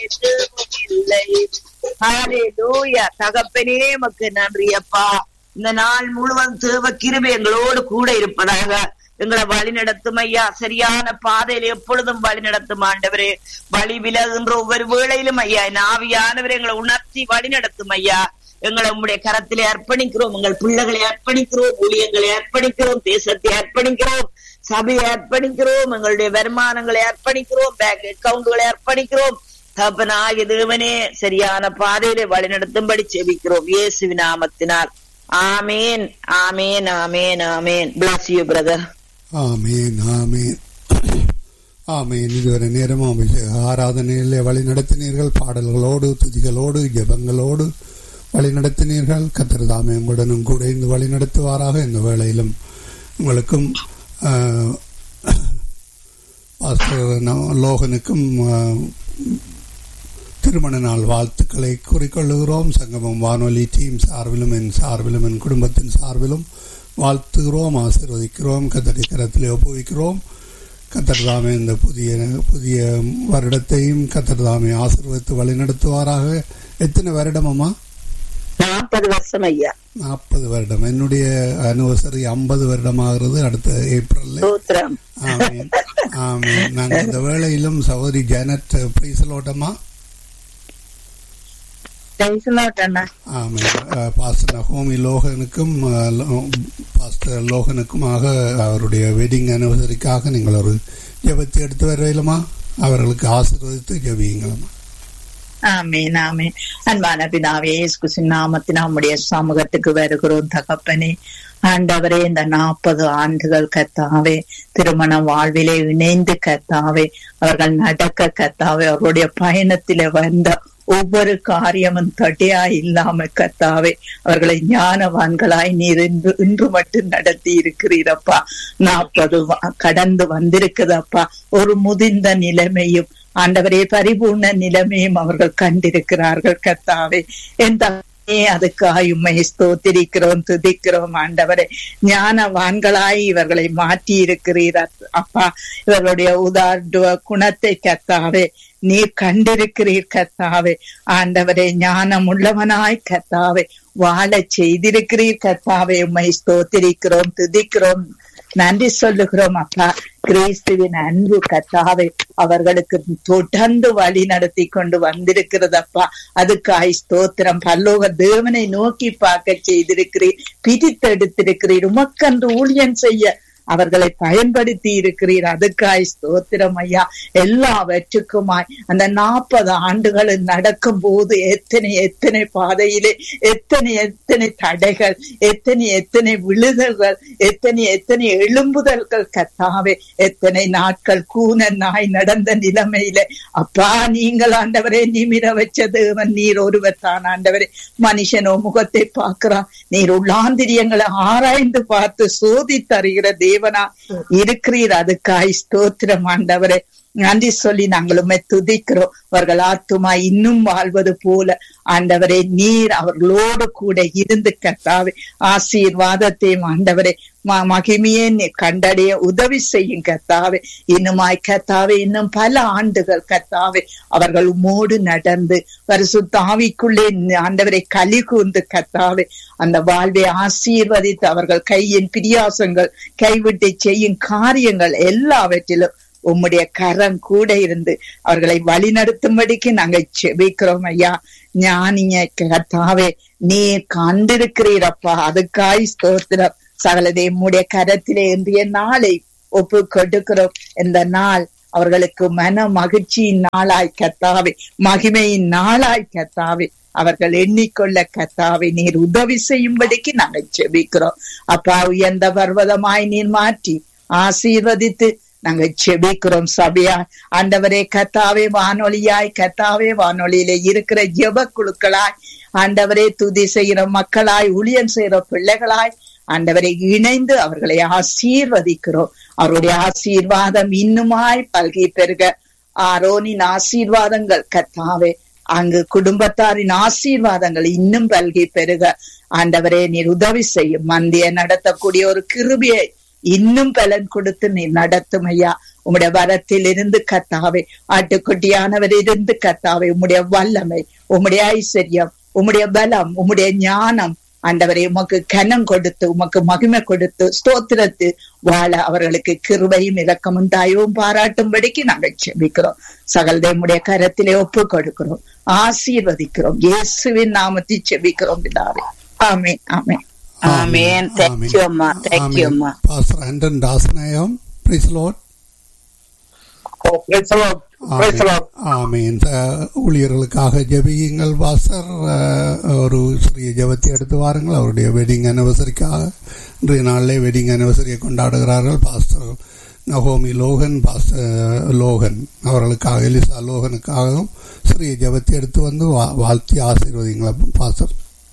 எதுவும் இல்லை ஹalleluya தகப்பனே மக்கு நன்றி அப்பா இந்த நாள் முழுவதும் தேவ கிருபை எங்களோடு கூட இருப்பதாக எங்களை வழி நடத்தும் ஐயா சரியான பாதையில எப்பொழுதும் வழி நடத்தும் ஆண்டவரே வழி விலகுன்ற ஒவ்வொரு வேளையிலும் ஐயா என் ஆவியானவரை எங்களை உணர்த்தி வழி நடத்தும் ஐயா எங்களை உங்களுடைய கரத்திலே அர்ப்பணிக்கிறோம் எங்கள் பிள்ளைகளை அர்ப்பணிக்கிறோம் ஊழியங்களை அர்ப்பணிக்கிறோம் தேசத்தை அர்ப்பணிக்கிறோம் சபையை அர்ப்பணிக்கிறோம் எங்களுடைய வருமானங்களை அர்ப்பணிக்கிறோம் பேங்க் அக்கவுண்டுகளை அர்ப்பணிக்கிறோம் தகப்பனாகிய தேவனே சரியான பாதையிலே வழிநடத்தும்படி செபிக்கிறோம் இயேசு நாமத்தினால் amen amen amen amen bless you brother amen amen amen இதுவரை நேரமும் அபிஷேக ஆராதனையிலே வழி நடத்தினீர்கள் பாடல்களோடு துதிகளோடு ஜெபங்களோடு வழி நடத்தினீர்கள் கத்தர் தாமே உங்களுடனும் கூட இந்த வழி நடத்துவாராக இந்த வேளையிலும் உங்களுக்கும் ஆஹ், பாஸ்டர் ந- லோகனுக்கும் ஆஹ், திருமண நாள் வாழ்த்துக்களை கூறிக்கொள்ளுகிறோம் சங்கமம் வானொலி டீம் சார்பிலும் என் சார்பிலும் என் குடும்பத்தின் சார்பிலும் வாழ்த்துகிறோம் ஆசீர்வதிக்கிறோம் கத்தடி கரத்திலே ஒப்புவிக்கிறோம் கத்தர் தாமே இந்த புதிய புதிய வருடத்தையும் கத்தர் தாமே ஆசீர்வதித்து வழிநடத்துவாராக எத்தனை வருடம் அம்மா நாற்பது வருஷம் ஐயா நாற்பது வருடம் என்னுடைய அனிவர்சரி ஐம்பது வருடமாகிறது அடுத்த ஏப்ரல்ல சூத்திரம் ஆமீன் ஆமீன் நாங்கள் இந்த வேளையிலும் சகோதரி ஜானட் பிரைசலோட்டமா அண்ணா ஆமாம் அஹ், பாஸ்டர் நகோமி லோகனுக்கும் அஹ், லோ- பாஸ்டர் லோகனுக்குமாக அவருடைய வெட்டிங் அனிவர்சரிக்காக நீங்கள் ஒரு ஜெபத்தை எடுத்து வரவேலுமா அவர்களுக்கு ஆசீர்வதித்து ஜெபியுங்களம்மா ஆமேன் ஆமேன் அன்பான பிதாவே இயேசு நாமத்தின் நம்முடைய சமூகத்துக்கு வருகிறோம் தகப்பனே ஆண்டவரே இந்த நாற்பது ஆண்டுகள் கத்தாவே திருமண வாழ்விலே இணைந்து கத்தாவே அவர்கள் நடக்க கத்தாவே அவர்களுடைய பயணத்திலே வந்த ஒவ்வொரு காரியமும் தடையா இல்லாம கத்தாவே அவர்களை ஞானவான்களாய் நீர் இன்று இன்று மட்டும் நடத்தி இருக்கிறீரப்பா நாற்பது கடந்து வந்திருக்குதப்பா ஒரு முதிர்ந்த நிலைமையும் ஆண்டவரே பரிபூர்ண நிலைமையும் அவர்கள் கண்டிருக்கிறார்கள் கத்தாவே எந்த அதுக்காய் உண்மை ஸ்தோத்திரிக்கிறோம் துதிக்கிறோம் ஆண்டவரே ஞானவான்களாய் இவர்களை மாற்றி இருக்கிறீர் அப்பா இவர்களுடைய உதாரண குணத்தை கத்தாவே நீர் கண்டிருக்கிறீர் கத்தாவே ஆண்டவரே ஞானம் உள்ளவனாய் கத்தாவே வாழ செய்திருக்கிறீர் கத்தாவே உண்மை ஸ்தோத்திரிக்கிறோம் துதிக்கிறோம் நன்றி சொல்லுகிறோம் அப்பா கிறிஸ்துவின் அன்பு கத்தாவே அவர்களுக்கு தொடர்ந்து வழி நடத்தி கொண்டு வந்திருக்கிறதப்பா அதுக்காய் ஸ்தோத்திரம் பல்லோக தேவனை நோக்கி பார்க்க செய்திருக்கிறீர் பிரித்தெடுத்திருக்கிறீர் உமக்கன்று ஊழியம் செய்ய அவர்களை பயன்படுத்தி இருக்கிறீர் அதுக்காய் ஸ்தோத்திரம் ஐயா எல்லாவற்றுக்குமாய் அந்த நாற்பது ஆண்டுகள் நடக்கும் போது எத்தனை எத்தனை பாதையிலே எத்தனை எத்தனை தடைகள் எத்தனை எத்தனை விழுதல்கள் எத்தனை எத்தனை எழும்புதல்கள் கத்தாவே எத்தனை நாட்கள் கூன நாய் நடந்த நிலைமையில அப்பா நீங்கள் ஆண்டவரே நிமிர வச்ச தேவன் நீர் ஒருவர் தான் ஆண்டவரே மனுஷனோ முகத்தை பார்க்கிறான் நீர் உள்ளாந்திரியங்களை ஆராய்ந்து பார்த்து சோதி தருகிற தேவனா இருக்கிறீர் அதுக்காய் ஸ்தோத்திரம் ஆண்டவரே நன்றி சொல்லி நாங்களுமே துதிக்கிறோம் அவர்கள் ஆத்துமா இன்னும் வாழ்வது போல ஆண்டவரே நீர் அவர்களோடு கூட இருந்து கத்தாவே ஆசீர்வாதத்தையும் ஆண்டவரே மகிமையே கண்டடைய உதவி செய்யும் கத்தாவே இன்னுமாய் கத்தாவே இன்னும் பல ஆண்டுகள் கத்தாவே அவர்கள் உமோடு நடந்து பரிசுத்தாவிக்குள்ளே ஆண்டவரை களி கூர்ந்து கத்தாவே அந்த வாழ்வை ஆசீர்வதித்து அவர்கள் கையின் பிரியாசங்கள் கைவிட்டு செய்யும் காரியங்கள் எல்லாவற்றிலும் உம்முடைய கரம் கூட இருந்து அவர்களை வழி நடத்தும்படிக்கு நாங்கள் செபிக்கிறோம் ஐயா ஞானிய கத்தாவே நீர் கண்டிருக்கிறீரப்பா அதுக்காய் ஸ்தோத்திரம் சகலதை உம்முடைய கரத்திலே இன்றைய நாளை ஒப்பு கொடுக்கிறோம் இந்த நாள் அவர்களுக்கு மன மகிழ்ச்சியின் நாளாய் கத்தாவே மகிமையின் நாளாய் கத்தாவே அவர்கள் எண்ணிக்கொள்ள கத்தாவை நீர் உதவி செய்யும்படிக்கு நாங்கள் செபிக்கிறோம் அப்பா உயர்ந்த பர்வதமாய் நீர் மாற்றி ஆசீர்வதித்து நாங்க செபிக்கிறோம் சபையா ஆண்டவரே கத்தாவே வானொலியாய் கத்தாவே வானொலியில இருக்கிற ஜெப குழுக்களாய் ஆண்டவரே துதி செய்கிற மக்களாய் ஊழியம் செய்கிற பிள்ளைகளாய் ஆண்டவரை இணைந்து அவர்களை ஆசீர்வதிக்கிறோம் அவருடைய ஆசீர்வாதம் இன்னுமாய் பல்கி பெருக ஆரோனின் ஆசீர்வாதங்கள் கத்தாவே அங்கு குடும்பத்தாரின் ஆசீர்வாதங்கள் இன்னும் பல்கி பெருக ஆண்டவரே நீர் உதவி செய்யும் மந்திய நடத்தக்கூடிய ஒரு கிருபியை இன்னும் பலன் கொடுத்து நீ நடத்தும் ஐயா உம்முடைய வரத்தில் இருந்து கத்தாவே ஆட்டுக்குட்டியானவர் இருந்து கத்தாவே உம்முடைய வல்லமை உம்முடைய ஐஸ்வர்யம் உம்முடைய பலம் உம்முடைய ஞானம் ஆண்டவரை உமக்கு கனம் கொடுத்து உமக்கு மகிமை கொடுத்து ஸ்தோத்திரத்து வாழ அவர்களுக்கு கிருபையும் இரக்கமும் தாயவும் பாராட்டும்படிக்கு நாங்கள் செபிக்கிறோம் சகலதையுடைய கரத்திலே ஒப்பு கொடுக்கிறோம் ஆசீர்வதிக்கிறோம் இயேசுவின் நாமத்தை செபிக்கிறோம் பிதாவே amen amen Amen. Thank you, அம்மா. Thank you, அம்மா. Pastor Anton Dasanayagam praise lord Oh, praise the Lord. Praise the Lord. ஆமீன் அஹ், ஊழியர்களுக்காக ஜெபியுங்கள் பாஸ்டர் அஹ், ஒரு சிறிய ஜெபத்தை எடுத்து வாருங்கள் அவருடைய வெட்டிங் அனிவர்சரிக்காக இன்றைய நாளிலே வெட்டிங் அனிவர்சரியை கொண்டாடுகிறார்கள் பாஸ்டர் நகோமி லோகன் பாஸ்டர் லோகன் அவர்களுக்காக எலிசா லோகனுக்காகவும் சிறிய ஜெபத்தை எடுத்து வந்து வா- வாழ்த்தி ஆசீர்வதிங்களா பாஸ்டர்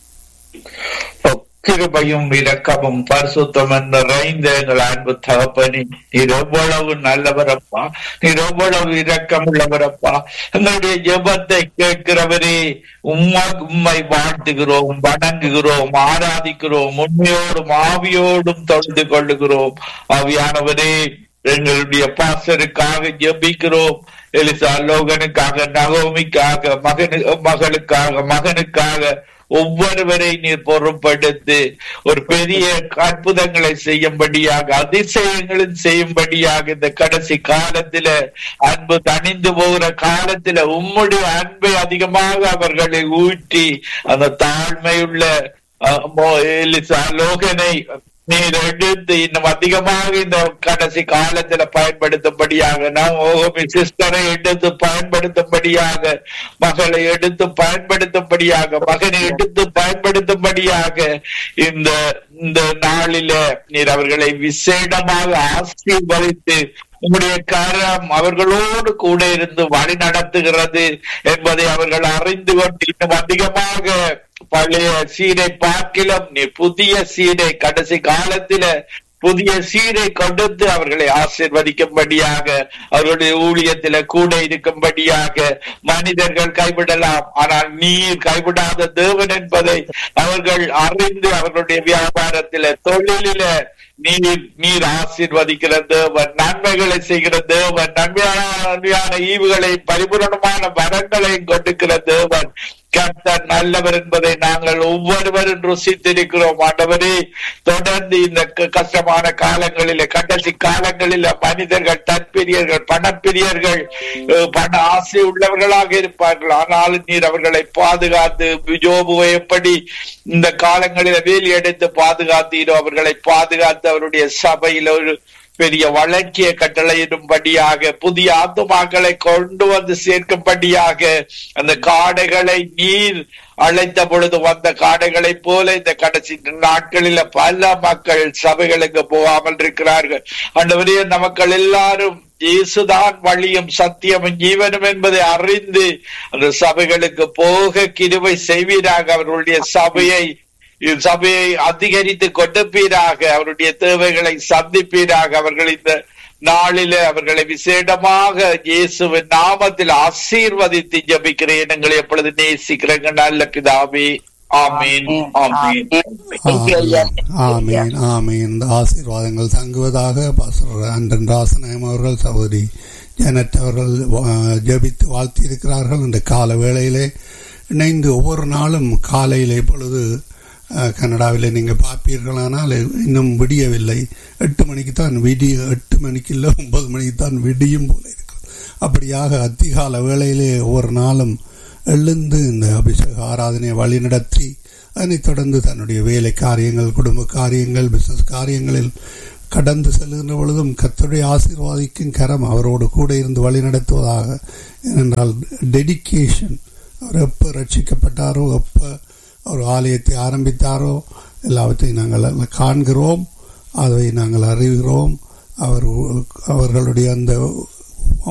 Oh, கிருபையும் இரக்கமும் பரிசுத்தமும் நிறைந்த எங்கள் அன்பு தகப்பனி நீர் எவ்வளவு நல்லவரப்பா நீர் எவ்வளவு இரக்கம் உள்ளவரப்பா எங்களுடைய ஜெபத்தை கேட்கிறவரே உம்மா உம்மை வாழ்த்துகிறோம் வணங்குகிறோம் ஆராதிக்கிறோம் உண்மையோடும் ஆவியோடும் தொழுது கொள்ளுகிறோம் ஆவியானவரே எங்களுடைய பாசருக்காக ஜெபிக்கிறோம் எலிசா லோகனுக்காக நகோமிக்காக மகனு மகளுக்காக மகனுக்காக ஒவ்வொருவரை நீர் பொருட்படுத்து ஒரு பெரிய அற்புதங்களை செய்யும்படியாக அதிசயங்களும் செய்யும்படியாக இந்த கடைசி காலத்தில அன்பு தணிந்து போகிற காலத்தில உம்முடைய அன்பை அதிகமாக அவர்களை ஊற்றி அந்த தாழ்மையுள்ள அஹ், மோ- எலிசா லோகனை நீர் எடுத்து இன்னும் அதிகமாக இந்த கடைசி காலத்துல பயன்படுத்தும்படியாக நாம் ஓகே சிஸ்டரை எடுத்து பயன்படுத்தும்படியாக மகளை எடுத்து பயன்படுத்தும்படியாக மகனை எடுத்து பயன்படுத்தும்படியாக இந்த இந்த நாளில நீர் அவர்களை விசேடமாக ஆசீர்வதித்து உம்முடைய கரம் அவர்களோடு கூட இருந்து வழி நடத்துகிறது என்பதை அவர்கள் அறிந்து கொண்டு இன்னும் அதிகமாக பழைய சீரை பார்க்கிலும் நீ புதிய சீரை கடைசி காலத்தில புதிய சீரை கொடுத்து அவர்களை ஆசிர்வதிக்கும்படியாக அவர்களுடைய ஊழியத்தில கூட இருக்கும்படியாக மனிதர்கள் கைவிடலாம் ஆனால் நீர் கைவிடாத தேவன் என்பதை அவர்கள் அறிந்து அவர்களுடைய வியாபாரத்தில தொழிலில நீர் நீர் ஆசீர்வதிக்கிற தேவன் நன்மைகளை செய்கிற தேவன் நன்மையான நன்மையான ஈவுகளை பரிபூரணமான வரங்களையும் கொடுக்கிற தேவன் கர்த்தர் நல்லவர் என்பதை நாங்கள் ஒவ்வொருவரும் ருசித்திருக்கிறோம் ஆண்டவரே தொடர்ந்து இந்த க- கஷ்டமான காலங்களில கடைசி காலங்களில மனிதர்கள் தற்பிரியர்கள் பணப்பிரியர்கள் அஹ், பண ஆசை உள்ளவர்களாக இருப்பார்கள் ஆனாலும் நீர் அவர்களை பாதுகாத்து ஜோபுவை எப்படி இந்த காலங்களில வேலி எடுத்து பாதுகாத்தீரோ அவர்களை பாதுகாத்து அவருடைய சபையில ஒரு பெரிய வளர்ச்சியை கட்டளையிடும்படியாக புதிய ஆத்துமாக்களை கொண்டு வந்து சேர்க்கும்படியாக அந்த காடைகளை நீர் அழைத்த பொழுது வந்த காடைகளை போல இந்த கடைசி நாட்களில பல மக்கள் சபைகளுக்கு போகாமல் இருக்கிறார்கள் ஆண்டவரே இந்த மக்கள் எல்லாரும் இயேசுதான் வழியும் சத்தியமும் ஜீவனும் என்பதை அறிந்து அந்த சபைகளுக்கு போக கிருபை செய்வீராக அவர்களுடைய சபையை சபையை அதிகரித்து கொடுப்பீராக அவருடைய தேவைகளை சந்திப்பீராக அவர்கள் இந்த நாளில அவர்களை விசேடமாக இயேசுவின் நாமத்தில் ஆசீர்வதித்து ஜபிக்கிறேன் எங்களை எப்பொழுது நேசிக்கிறேங்க நல்ல பிதாவே ஆமீன் ஆமீன் Thank you, ஐயா. ஆமீன் ஆமீன் இந்த ஆசீர்வாதங்கள் தங்குவதாக பாஸ்டர் அண்டன் ராசநாயம் அவர்கள் சகோதரி ஜனட் அவர்கள் வா- ஜெபித்து வாழ்த்தி இருக்கிறார்கள் இந்த கால வேளையிலே இணைந்து ஒவ்வொரு நாளும் காலையிலே பொழுது அஹ், கனடாவிலே நீங்கள் பார்ப்பீர்களானால் இன்னும் விடியவில்லை எட்டு மணிக்கு தான் விடிய எட்டு மணிக்கு இல்லை ஒன்பது மணிக்கு தான் விடியும் போல இருக்கிறது அப்படியாக அதிகால வேளையிலே ஒவ்வொரு நாளும் எழுந்து இந்த அபிஷேக ஆராதனையை வழிநடத்தி அதனைத் தொடர்ந்து தன்னுடைய வேலை காரியங்கள் குடும்ப காரியங்கள் பிசினஸ் காரியங்களில் கடந்து செல்கின்ற பொழுதும் கர்த்தருடைய ஆசீர்வாதிக்கும் கரம் அவரோடு கூட இருந்து வழி நடத்துவதாக ஏனென்றால் டெடிகேஷன் அவர் எப்போ ரட்சிக்கப்பட்டாரோ எப்போ அவர் ஆலயத்தை ஆரம்பித்தாரோ எல்லாவற்றையும் நாங்கள் காண்கிறோம் அதை நாங்கள் அறிகிறோம் அவர் அவர்களுடைய அந்த